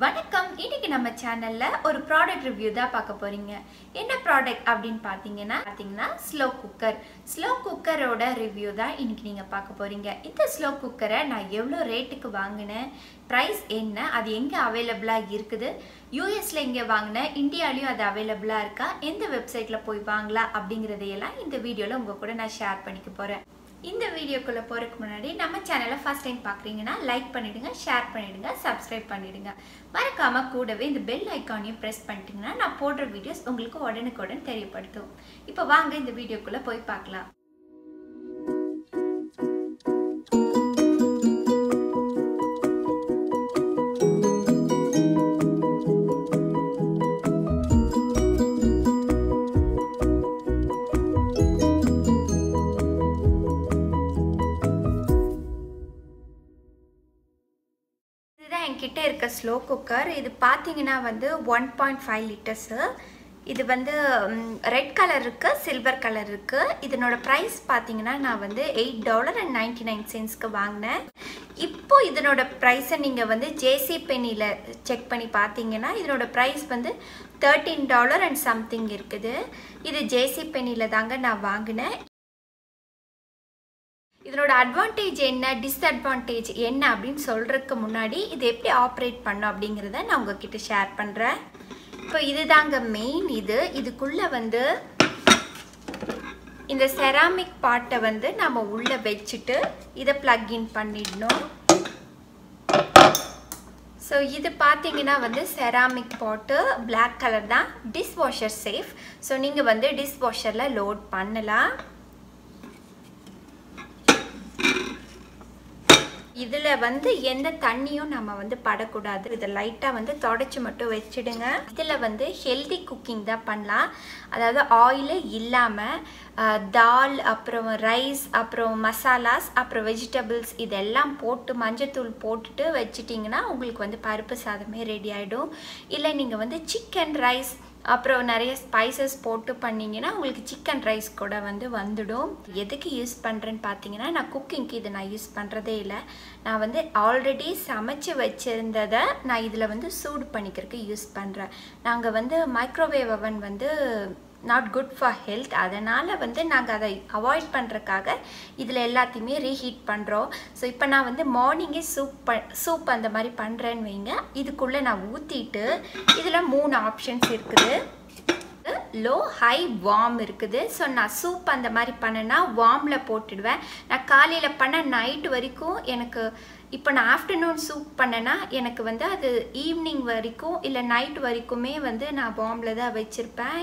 வணக்கம் இன்னைக்கு நம்ம சேனல்ல ஒரு ப்ராடக்ட் ரிவ்யூ தான் பார்க்க போறீங்க என்ன ப்ராடக்ட் அப்படின்னு பார்த்தீங்கன்னா பார்த்தீங்கன்னா ஸ்லோ குக்கர் ஸ்லோ குக்கரோட ரிவ்யூ தான் இன்னைக்கு நீங்க பார்க்க போறீங்க இந்த ஸ்லோ குக்கரை நான் எவ்வளோ ரேட்டுக்கு வாங்கினேன் ப்ரைஸ் என்ன அது எங்கே அவைலபிளாக இருக்குது யூஎஸ்ல எங்கே வாங்கினேன் இந்தியாலையும் அது அவைலபிளாக இருக்கா எந்த வெப்சைட்டில் போய் வாங்கலாம் அப்படிங்கிறதையெல்லாம் இந்த வீடியோவில் உங்கள் கூட நான் ஷேர் பண்ணிக்க போகிறேன் இந்த வீடியோக்குள்ளே போகிறதுக்கு முன்னாடி நம்ம சேனலை ஃபஸ்ட் டைம் பார்க்குறீங்கன்னா லைக் பண்ணிவிடுங்க ஷேர் பண்ணிவிடுங்க சப்ஸ்கிரைப் பண்ணிவிடுங்க மறக்காமல் கூடவே இந்த பெல் ஐக்கானையும் ப்ரெஸ் பண்ணிட்டீங்கன்னா நான் போடுற வீடியோஸ் உங்களுக்கு உடனுக்குடன் தெரியப்படுத்தும் இப்போ வாங்க இந்த வீடியோக்குள்ளே போய் பார்க்கலாம் இதுதான் என்கிட்ட இருக்க ஸ்லோ குக்கர் இது பார்த்தீங்கன்னா வந்து ஒன் பாயிண்ட் ஃபைவ் லிட்டர்ஸு இது வந்து ரெட் கலர் இருக்குது சில்வர் கலர் இருக்குது இதனோட ப்ரைஸ் பார்த்தீங்கன்னா நான் வந்து eight dollar and ninety nine சென்ஸ்க்கு வாங்கினேன் இப்போ இதனோட ப்ரைஸை நீங்கள் வந்து ஜேசி பெனியில் செக் பண்ணி பார்த்தீங்கன்னா இதனோட ப்ரைஸ் வந்து தேர்ட்டீன் டாலர் அண்ட் சம்திங் இருக்குது இது ஜேசி பெனியில் தாங்க நான் வாங்கினேன் இதனோட அட்வான்டேஜ் என்ன டிஸ்அட்வான்டேஜ் என்ன அப்படின்னு சொல்கிறதுக்கு முன்னாடி இது எப்படி ஆப்ரேட் பண்ணும் அப்படிங்கிறத நான் உங்ககிட்ட ஷேர் பண்ணுறேன் இப்போ இதுதாங்க மெயின் இது இதுக்குள்ளே வந்து இந்த செராமிக் பாட்டை வந்து நம்ம உள்ளே வச்சுட்டு இதை ப்ளக்இன் பண்ணிடணும் ஸோ இது பார்த்தீங்கன்னா வந்து செராமிக் பாட்டு பிளாக் கலர் தான் டிஷ் வாஷர் சேஃப் ஸோ நீங்கள் வந்து டிஷ் வாஷரில் லோட் பண்ணலாம் இதில் வந்து எந்த தண்ணியும் நம்ம வந்து படக்கூடாது இதை லைட்டாக வந்து தொடச்சி மட்டும் வச்சுடுங்க இதில் வந்து ஹெல்தி குக்கிங் தான் பண்ணலாம் அதாவது ஆயிலு இல்லாமல் தால் அப்புறம் ரைஸ் அப்புறம் மசாலாஸ் அப்புறம் வெஜிடபிள்ஸ் இதெல்லாம் போட்டு மஞ்சத்தூள் போட்டுட்டு வச்சிட்டிங்கன்னா உங்களுக்கு வந்து பருப்பு சாதமே ரெடி ஆகிடும் இல்லை நீங்கள் வந்து சிக்கன் ரைஸ் அப்புறம் நிறைய ஸ்பைசஸ் போட்டு பண்ணிங்கன்னா உங்களுக்கு சிக்கன் ரைஸ் கூட வந்து வந்துடும் எதுக்கு யூஸ் பண்ணுறேன்னு பார்த்தீங்கன்னா நான் குக்கிங்க்கு இதை நான் யூஸ் பண்ணுறதே இல்லை நான் வந்து ஆல்ரெடி சமைச்சு வச்சுருந்ததை நான் இதில் வந்து சூடு பண்ணிக்கிறதுக்கு யூஸ் பண்ணுறேன் நாங்கள் வந்து மைக்ரோவேவ் அவன் வந்து நாட் குட் ஃபார் ஹெல்த் அதனால் வந்து நாங்கள் அதை அவாய்ட் பண்ணுறக்காக இதில் எல்லாத்தையுமே ரீஹீட் பண்ணுறோம் ஸோ இப்போ நான் வந்து மார்னிங்கே சூப் ப சூப் அந்த மாதிரி பண்ணுறேன்னு வைங்க இதுக்குள்ளே நான் ஊற்றிட்டு இதில் மூணு ஆப்ஷன்ஸ் இருக்குது லோ ஹை வார்ம் இருக்குது ஸோ நான் சூப் அந்த மாதிரி பண்ணேன்னா வார்மில் போட்டுடுவேன் நான் காலையில் பண்ண நைட் வரைக்கும் எனக்கு இப்போ நான் ஆஃப்டர்நூன் சூப் பண்ணேன்னா எனக்கு வந்து அது ஈவினிங் வரைக்கும் இல்லை நைட் வரைக்குமே வந்து நான் வார்மில் தான் வச்சுருப்பேன்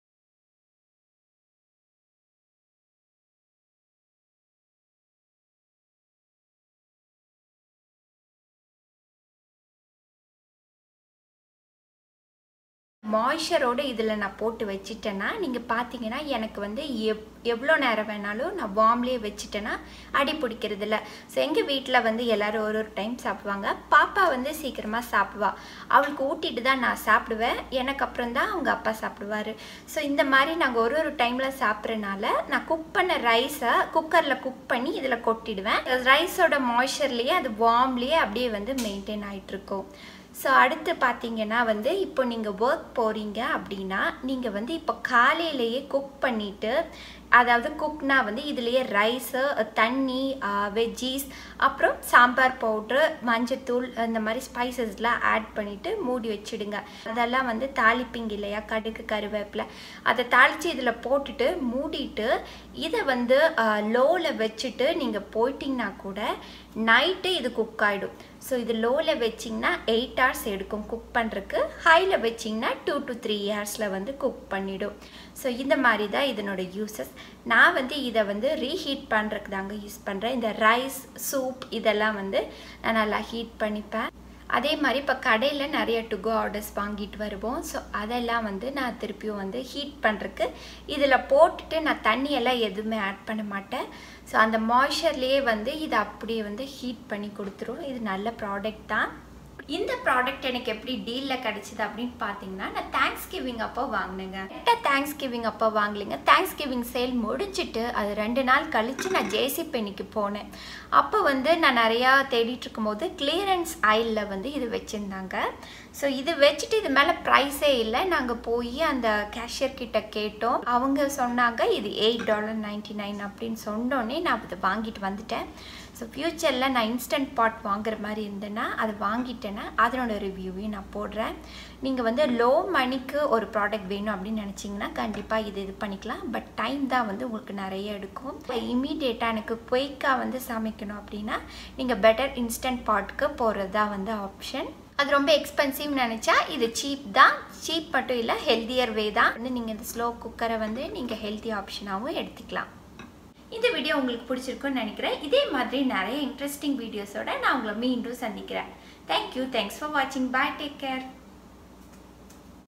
மாய்ச்சரோடு இதில் நான் போட்டு வச்சிட்டேன்னா நீங்கள் பார்த்தீங்கன்னா எனக்கு வந்து எப் எவ்வளோ நேரம் வேணாலும் நான் வார்ம்லேயே வச்சுட்டேன்னா அடி பிடிக்கிறது இல்லை ஸோ எங்கள் வீட்டில் வந்து எல்லோரும் ஒரு ஒரு டைம் சாப்பிடுவாங்க பாப்பா வந்து சீக்கிரமாக சாப்பிடுவா அவளுக்கு ஊட்டிட்டு தான் நான் சாப்பிடுவேன் எனக்கு அப்புறம் தான் அவங்க அப்பா சாப்பிடுவார் ஸோ இந்த மாதிரி நாங்கள் ஒரு ஒரு டைமில் சாப்பிட்றனால நான் குக் பண்ண ரைஸை குக்கரில் குக் பண்ணி இதில் கொட்டிடுவேன் ரைஸோட மாய்ச்சர்லேயே அது வார்ம்லேயே அப்படியே வந்து மெயின்டைன் ஆகிட்டுருக்கோம் ஸோ அடுத்து பார்த்தீங்கன்னா வந்து இப்போ நீங்கள் ஒர்க் போகிறீங்க அப்படின்னா நீங்கள் வந்து இப்போ காலையிலேயே குக் பண்ணிவிட்டு அதாவது குக்னா வந்து இதுலேயே ரைஸு தண்ணி வெஜ்ஜீஸ் அப்புறம் சாம்பார் பவுட்ரு மஞ்சத்தூள் இந்த மாதிரி ஸ்பைசஸ்லாம் ஆட் பண்ணிவிட்டு மூடி வச்சுடுங்க அதெல்லாம் வந்து தாளிப்பிங்க இல்லையா கடுகு கருவேப்பிலை அதை தாளித்து இதில் போட்டுட்டு மூடிட்டு இதை வந்து லோவில் வச்சுட்டு நீங்கள் போயிட்டிங்கன்னா கூட நைட்டு இது குக் ஆகிடும் ஸோ இது லோவில் வச்சிங்கன்னா எயிட் ஹவர்ஸ் எடுக்கும் குக் பண்ணுறதுக்கு ஹையில் வச்சிங்கன்னா டூ டு த்ரீ ஹவர்ஸில் வந்து குக் பண்ணிடும் ஸோ இந்த மாதிரி தான் இதனோட யூசஸ் நான் வந்து இதை வந்து ரீஹீட் பண்ணுறதுக்கு தாங்க யூஸ் பண்ணுறேன் இந்த ரைஸ் சூப் இதெல்லாம் வந்து நான் நல்லா ஹீட் பண்ணிப்பேன் அதே மாதிரி இப்போ கடையில் நிறைய டுகோ ஆர்டர்ஸ் வாங்கிட்டு வருவோம் ஸோ அதெல்லாம் வந்து நான் திருப்பியும் வந்து ஹீட் பண்ணுறதுக்கு இதில் போட்டுட்டு நான் தண்ணியெல்லாம் எதுவுமே ஆட் பண்ண மாட்டேன் ஸோ அந்த மாய்ச்சர்லேயே வந்து இதை அப்படியே வந்து ஹீட் பண்ணி கொடுத்துரும் இது நல்ல ப்ராடக்ட் தான் இந்த ப்ராடக்ட் எனக்கு எப்படி டீலில் கிடச்சிது அப்படின்னு பார்த்தீங்கன்னா நான் தேங்க்ஸ் கிவிங் அப்போ வாங்கினேங்க கரெக்டாக தேங்க்ஸ் கிவிங் அப்போ வாங்கலைங்க தேங்க்ஸ் கிவிங் சேல் முடிச்சிட்டு அது ரெண்டு நாள் கழித்து நான் ஜேசி பெனிக்கு போனேன் அப்போ வந்து நான் நிறையா தேடிட்டு இருக்கும்போது கிளியரன்ஸ் ஐலில் வந்து இது வச்சுருந்தாங்க ஸோ இது வச்சுட்டு இது மேலே ப்ரைஸே இல்லை நாங்கள் போய் அந்த கேஷியர் கிட்ட கேட்டோம் அவங்க சொன்னாங்க இது எயிட் டாலர் நைன்டி நைன் அப்படின்னு சொன்னோடனே நான் அதை வாங்கிட்டு வந்துட்டேன் ஸோ ஃப்யூச்சரில் நான் இன்ஸ்டன்ட் பாட் வாங்குற மாதிரி இருந்தேன்னா அதை வாங்கிட்டேன்னா அதனோட ரிவ்யூவையும் நான் போடுறேன் நீங்கள் வந்து லோ மணிக்கு ஒரு ப்ராடக்ட் வேணும் அப்படின்னு நினச்சிங்கன்னா கண்டிப்பாக இது இது பண்ணிக்கலாம் பட் டைம் தான் வந்து உங்களுக்கு நிறைய எடுக்கும் இமீடியட்டாக எனக்கு குயிக்காக வந்து சமைக்கணும் அப்படின்னா நீங்கள் பெட்டர் இன்ஸ்டன்ட் பாட்டுக்கு போகிறது தான் வந்து ஆப்ஷன் அது ரொம்ப எக்ஸ்பென்சிவ் நினச்சா இது சீப் தான் சீப் மட்டும் இல்லை ஹெல்த்தியர் வே தான் வந்து நீங்கள் இந்த ஸ்லோ குக்கரை வந்து நீங்கள் ஹெல்த்தி ஆப்ஷனாகவும் எடுத்துக்கலாம் இந்த வீடியோ உங்களுக்கு பிடிச்சிருக்குன்னு நினைக்கிறேன் இதே மாதிரி நிறைய இன்ட்ரெஸ்டிங் வீடியோஸோட நான் உங்களை மீண்டும் சந்திக்கிறேன் தேங்க்யூ தேங்க்ஸ் ஃபார் வாட்சிங் பாய் டேக் கேர்